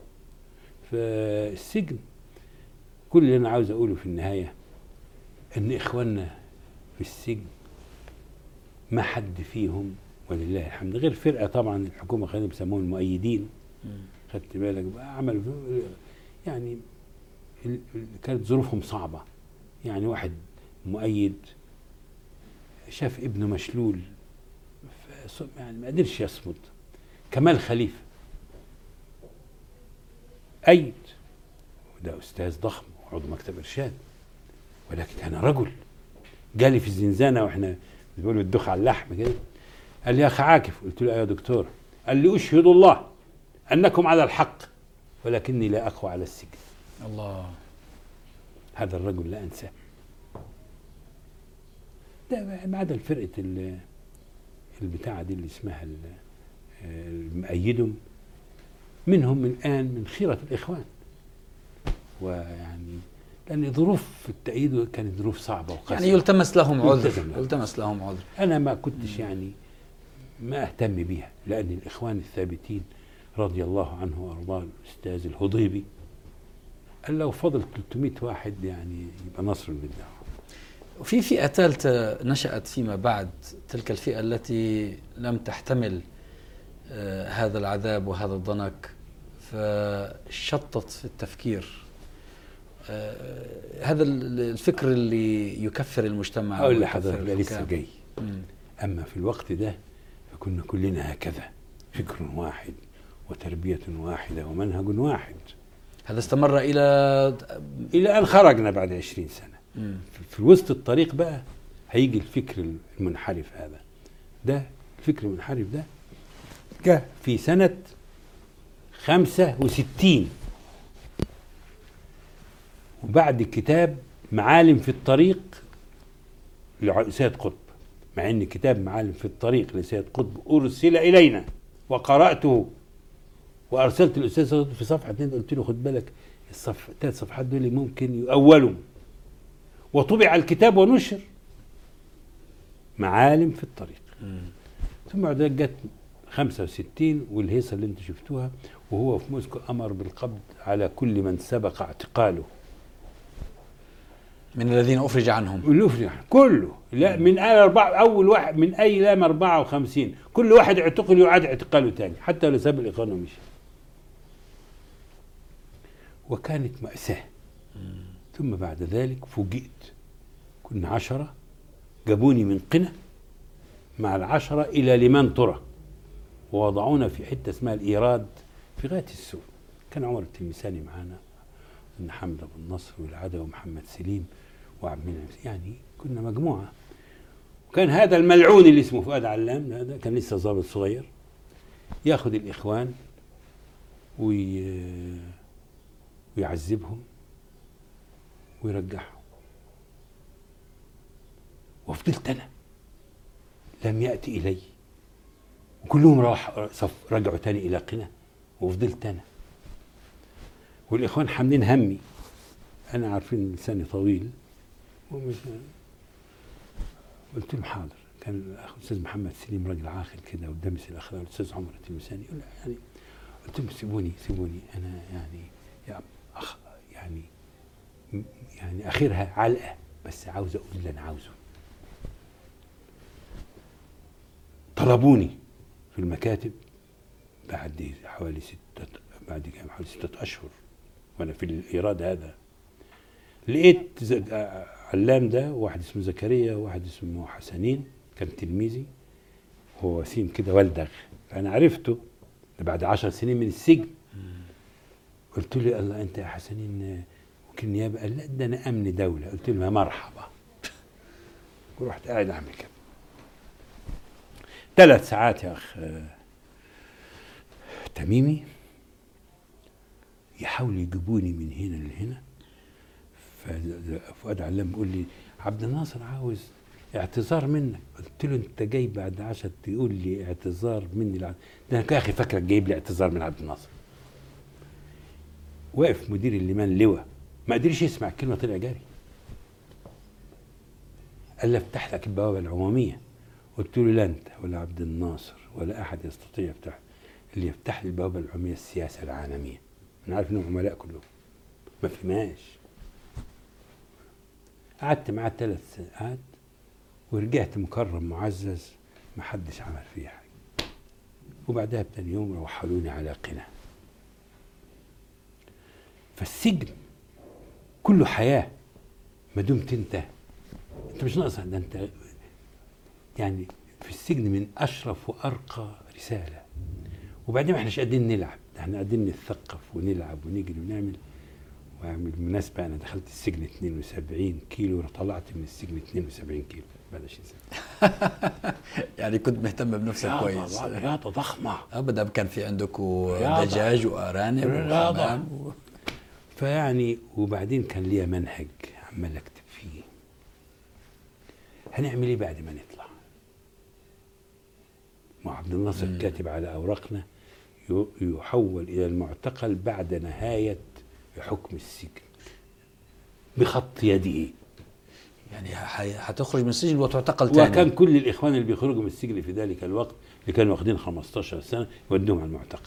فالسجن كل اللي أنا عاوز أقوله في النهاية إن إخواننا في السجن ما حد فيهم ولله الحمد غير فرقة طبعا الحكومة خلينا بيسموهم المؤيدين
مم.
خدت بالك بقى عملوا يعني ال- ال- كانت ظروفهم صعبة يعني واحد مؤيد شاف ابنه مشلول فص- يعني ما قدرش يصمد كمال خليفة أيد وده أستاذ ضخم وعضو مكتب إرشاد ولكن كان رجل جالي في الزنزانة وإحنا بنقول الدخ على اللحم كده قال لي يا أخي عاكف قلت له أيوة يا دكتور قال لي أشهد الله أنكم على الحق ولكني لا أقوى على السجن
الله
هذا الرجل لا أنساه ده ما عدا الفرقة ال- البتاعة دي اللي اسمها ال- المؤيدهم منهم الآن من خيرة الإخوان ويعني لأن ظروف التأييد كانت ظروف صعبة وقاسية
يعني يلتمس لهم عذر
يلتزم لهم.
يلتمس لهم عذر
أنا ما كنتش يعني ما أهتم بيها لأن الإخوان الثابتين رضي الله عنه وأرضاه الأستاذ الهضيبي قال لو فضل 300 واحد يعني يبقى نصر لله
وفي فئة ثالثة نشأت فيما بعد تلك الفئة التي لم تحتمل آه، هذا العذاب وهذا الضنك فشطت في التفكير آه، هذا ال- الفكر اللي يكفر المجتمع
أقول
ويكفر
لحضرتك ده لسه
الحكام.
جاي
مم.
أما في الوقت ده فكنا كلنا هكذا فكر واحد وتربية واحدة ومنهج واحد
هذا استمر إلى
إلى أن خرجنا بعد عشرين سنة
مم.
في وسط الطريق بقى هيجي الفكر المنحرف هذا ده الفكر المنحرف ده جه في سنة خمسة وستين وبعد كتاب معالم في الطريق لسيد قطب مع ان كتاب معالم في الطريق لسيد قطب ارسل الينا وقراته وارسلت الاستاذ سيد قطب في صفحه اتنين قلت له خد بالك الصف الثلاث صفحات دول ممكن يؤولوا وطبع الكتاب ونشر معالم في الطريق
مم.
ثم بعد ذلك جت 65 والهيصه اللي انتم شفتوها وهو في موسكو امر بالقبض على كل من سبق اعتقاله
من الذين أفرج عنهم
واللوفري كله لا من آل أربعة أول واحد من أي لام 54 كل واحد اعتقل يعاد اعتقاله تاني حتى لو ساب الإخوان ومشي وكانت مأساة ثم بعد ذلك فوجئت كنا عشرة جابوني من قنا مع العشرة إلى لمن ترى ووضعونا في حتة اسمها الإيراد في غاية السوق كان عمر التلمساني معانا ان حمد ابو النصر والعدا ومحمد سليم وعبد المنعم يعني كنا مجموعه وكان هذا الملعون اللي اسمه فؤاد علام هذا كان لسه ضابط صغير ياخذ الاخوان وي... ويعذبهم ويرجعهم وفضلت انا لم ياتي الي وكلهم راح صف رجعوا تاني الى قنا وفضلت انا والاخوان حاملين همي انا عارفين لساني طويل ومش قلت لهم حاضر كان الاخ الاستاذ محمد سليم راجل عاقل كده ودمس الاخلاق الاستاذ عمر التلمساني يقول يعني قلت لهم سيبوني سيبوني انا يعني يا أخ يعني يعني اخرها علقه بس عاوز اقول اللي انا عاوزه طلبوني في المكاتب بعد حوالي ستة بعد كام حوالي ستة أشهر وأنا في الإيراد هذا لقيت ز- علام ده واحد اسمه زكريا وواحد اسمه حسنين كان تلميذي هو وسيم كده ولدغ فأنا عرفته ده بعد عشر سنين من السجن قلت له الله أنت يا حسنين وكيل نيابة قال لا ده أنا أمن دولة قلت له يا مرحبا ورحت قاعد أعمل كده ثلاث ساعات يا أخ آه، تميمي يحاولوا يجيبوني من هنا لهنا ففؤاد علام بيقول لي عبد الناصر عاوز اعتذار منك قلت له انت جاي بعد عشر تقول لي اعتذار مني لعب. ده انا يا اخي فاكرك جايب لي اعتذار من عبد الناصر واقف مدير الليمان لواء ما قدرش يسمع الكلمه طلع جاري قال لي افتح لك البوابه العموميه قلت له لا انت ولا عبد الناصر ولا احد يستطيع يفتح اللي يفتح لي البوابه العموميه السياسه العالميه انا عارف انهم عملاء كلهم ما فهمهاش قعدت معاه ثلاث ساعات ورجعت مكرم معزز ما حدش عمل فيه حاجه وبعدها بتاني يوم رحلوني على قنا فالسجن كله حياه ما دمت انت انت مش ناقص ده انت يعني في السجن من اشرف وارقى رساله وبعدين ما احناش قاعدين نلعب ده احنا قاعدين نتثقف ونلعب ونجري ونعمل وأعمل بالمناسبة أنا دخلت السجن 72 كيلو وطلعت من السجن 72 كيلو بعد 20 سنة
يعني كنت مهتم بنفسك
رياضة-
كويس
رياضة ضخمة
ابدا كان في عندكم
رياضة.
دجاج وارانب
رياضة.
وحمام و...
فيعني وبعدين كان ليا منهج عمال أكتب فيه هنعمل إيه بعد ما نطلع؟ ما عبد الناصر
مم.
كاتب على أوراقنا ي- يحول إلى المعتقل بعد نهاية حكم السجن بخط يده
يعني ح- حتخرج من السجن وتعتقل تاني
وكان كل الاخوان اللي بيخرجوا من السجن في ذلك الوقت اللي كانوا واخدين 15 سنه يودوهم على المعتقل.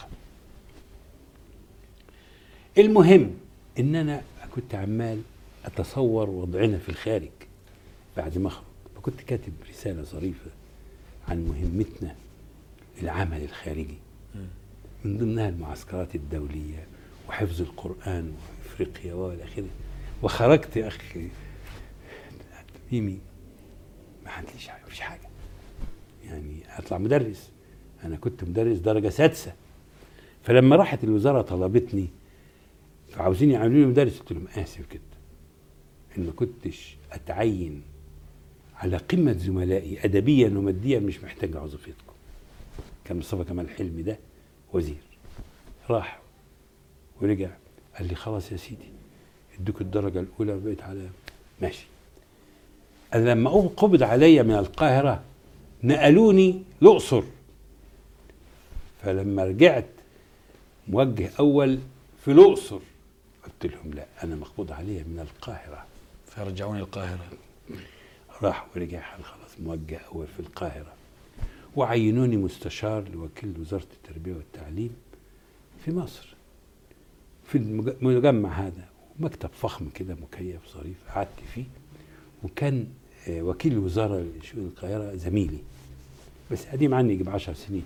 المهم ان انا كنت عمال اتصور وضعنا في الخارج بعد ما اخرج فكنت كاتب رساله ظريفه عن مهمتنا العمل الخارجي من ضمنها المعسكرات الدوليه وحفظ القران وافريقيا والى اخره وخرجت يا اخي تميمي ما عنديش حاجه مفيش حاجه يعني اطلع مدرس انا كنت مدرس درجه سادسه فلما راحت الوزاره طلبتني فعاوزين يعملوا لي مدرس قلت لهم اسف جدا ان ما كنتش اتعين على قمه زملائي ادبيا وماديا مش محتاج عزوفتكم كان مصطفى كمال حلمي ده وزير راح ورجع قال لي خلاص يا سيدي ادوك الدرجه الاولى وبقيت على ماشي أنا لما قبض علي من القاهرة نقلوني الأقصر فلما رجعت موجه أول في الأقصر قلت لهم لا أنا مقبوض علي من القاهرة
فرجعوني القاهره
راح ورجع قال خلاص موجه أول في القاهرة وعينوني مستشار لوكيل وزارة التربية والتعليم في مصر في المج- المجمع هذا مكتب فخم كده مكيف ظريف قعدت فيه وكان آه، وكيل الوزارة لشؤون القاهرة زميلي بس قديم عني يجيب عشر سنين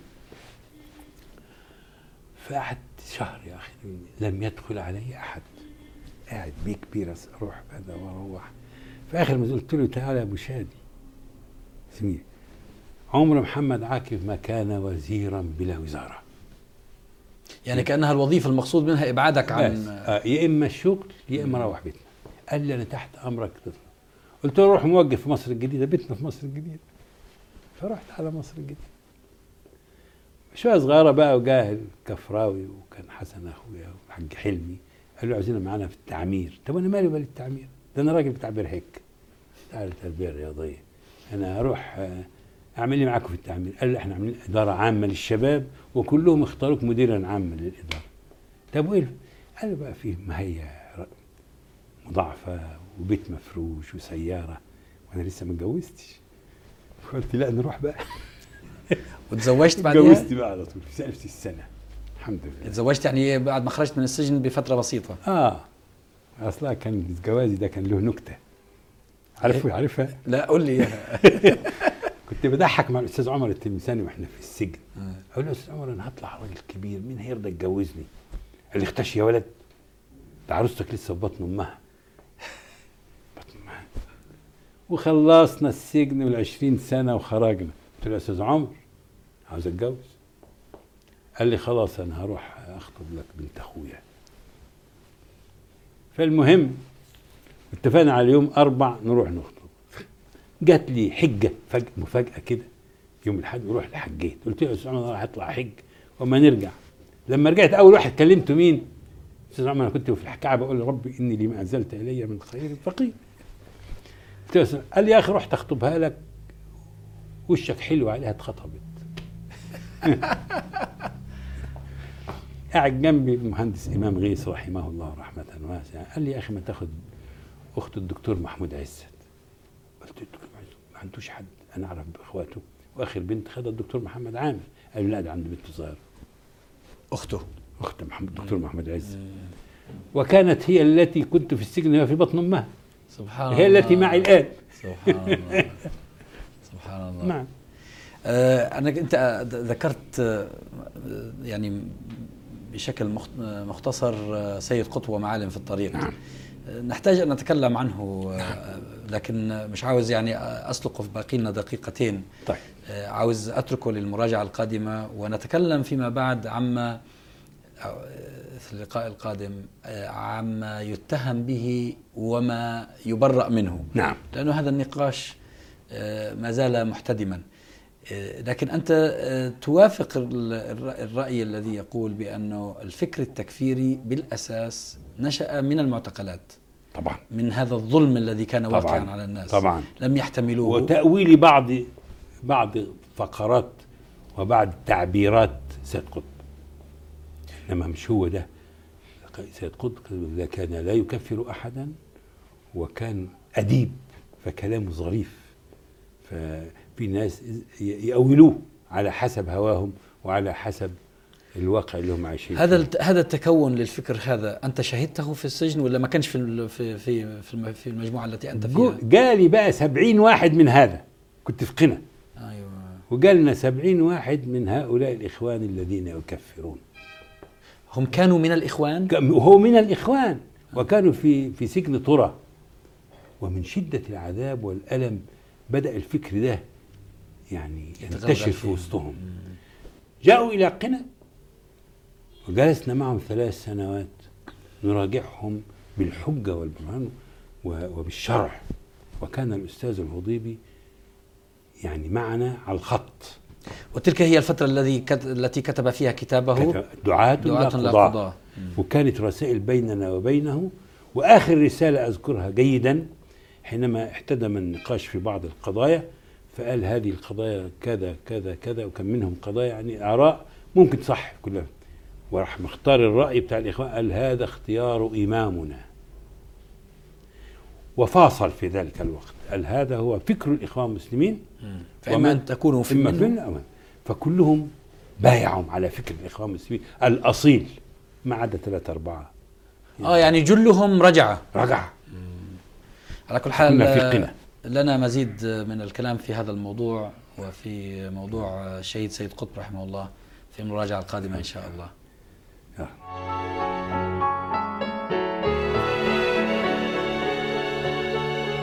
فقعدت شهر يا أخي لم يدخل علي أحد قاعد بيه كبير أس- أروح كذا وأروح في آخر ما قلت له تعالى يا أبو شادي سمير عمر محمد عاكف ما كان وزيرا بلا وزارة
يعني كانها الوظيفه المقصود منها ابعادك
بس
عن
آه يا اما الشغل يا اما اروح بيتنا قال لي انا تحت امرك تطلع قلت له روح موقف في مصر الجديده بيتنا في مصر الجديده فرحت على مصر الجديده شويه صغيره بقى وجاه الكفراوي وكان حسن اخويا والحاج حلمي قالوا عايزين معانا في التعمير طب انا مالي بالي التعمير ده انا راجل بتاع برهيك بتاع التربيه الرياضيه انا هروح آه، اعمل لي معاكم في التعمير قال لي احنا عاملين اداره عامه للشباب وكلهم اختاروك مديرا عاما للاداره طب وايه قال له بقى فيه ما هي ر- مضاعفه وبيت مفروش وسياره وانا لسه ما اتجوزتش قلت لا نروح بقى
وتزوجت بعدها
اتجوزت بقى على طول في نفس السنه الحمد لله
تزوجت يعني بعد ما خرجت من السجن بفتره بسيطه
اه اصلا كان جوازي ده كان له نكته عارفه عارفها
لا قول لي إياها.
كنت بضحك مع الاستاذ عمر التلمساني واحنا في السجن
آه.
اقول له يا استاذ عمر انا هطلع راجل كبير مين هيرضى يتجوزني؟ قال لي اختش يا ولد ده عروستك لسه في بطن امها بطن امها وخلصنا السجن والعشرين سنة وخرجنا قلت له يا استاذ عمر عاوز اتجوز قال لي خلاص انا هروح اخطب لك بنت اخويا فالمهم اتفقنا على يوم اربع نروح نخطب جات لي حجه فجأة مفاجاه كده يوم الاحد نروح لحجيت قلت له يا استاذ عمر انا راح اطلع حج وما نرجع لما رجعت اول واحد كلمته مين؟ استاذ عمر انا كنت في الكعبه اقول ربي اني لما انزلت الي من خير فقير قلت له يا أستاذ- قال لي يا اخي رحت اخطبها لك وشك حلو عليها اتخطبت قاعد جنبي المهندس امام غيث رحمه الله رحمه واسعه قال لي يا اخي ما تاخد اخت الدكتور محمود عزت قلت له الدكتور محمود عزت ما عندوش حد انا اعرف باخواته واخر بنت خدها الدكتور محمد عامر قال لي لا ده عنده بنت صغيره
اخته
اخت محمد الدكتور محمد عزت وكانت هي التي كنت في السجن وهي في بطن امها
سبحان
هي
الله
التي معي الان
سبحان الله سبحان الله
نعم
آه، أنا أنت آه، ذكرت آه، يعني بشكل مخت- آه، مختصر آه، سيد قطب ومعالم في الطريق
نعم.
آه، نحتاج أن نتكلم عنه آه، لكن مش عاوز يعني أسلق في باقي لنا دقيقتين
طيب
آه، عاوز أتركه للمراجعة القادمة ونتكلم فيما بعد عما أو، آه، في اللقاء القادم آه، عما يتهم به وما يبرأ منه
نعم
لأنه هذا النقاش آه، ما زال محتدما آه، لكن أنت آه، توافق ال- الر- الرأي الذي يقول بأنه الفكر التكفيري بالأساس نشأ من المعتقلات
طبعا
من هذا الظلم الذي كان
طبعاً.
واقعا على الناس
طبعا
لم يحتملوه
وتأويل بعض بعض فقرات وبعض تعبيرات سيد قطب انما مش هو ده سيد قطب ده كان لا يكفر احدا وكان اديب فكلامه ظريف ففي ناس ي- يأولوه على حسب هواهم وعلى حسب الواقع اللي هم عايشين
هذا
فيه.
الت- هذا التكون للفكر هذا أنت شهدته في السجن ولا ما كانش في ال- في في في الم- في المجموعة التي أنت
جو-
فيها؟
جالي بقى سبعين واحد من هذا كنت في قنا
أيوة
وجالنا سبعين واحد من هؤلاء الإخوان الذين يكفرون
هم كانوا من الإخوان
كان- وهو من الإخوان وكانوا في في سجن طرى ومن شدة العذاب والألم بدأ الفكر ده يعني
يتغلغل
ينتشر في
فيهم.
وسطهم جاءوا إلى قنا وجلسنا معهم ثلاث سنوات نراجعهم بالحجة والبرهان و- وبالشرع وكان الأستاذ الهضيبي يعني معنا على الخط
وتلك هي الفترة الذي كت... التي كتب فيها كتابه
كتب- دعاة لا
دعاة لا
قضاة
قضاء
وكانت رسائل بيننا وبينه واخر رساله اذكرها جيدا حينما احتدم النقاش في بعض القضايا فقال هذه القضايا كذا كذا كذا وكان منهم قضايا يعني اراء ممكن صح كلها وراح مختار الراي بتاع الاخوان قال هذا اختيار امامنا وفاصل في ذلك الوقت قال هذا هو فكر الاخوان المسلمين
فإما
ومن-
أن تكونوا في
إما
منه
في الأمام فكلهم بايعهم على فكر الإخوان المسلمين الأصيل ما عدا ثلاثة أربعة
اه يعني جلهم رجع
رجع
على كل حال
كنا في
آه،
قنا.
لنا مزيد من الكلام في هذا الموضوع وفي موضوع الشهيد سيد قطب رحمه الله في المراجعة القادمة إن شاء الله
آه.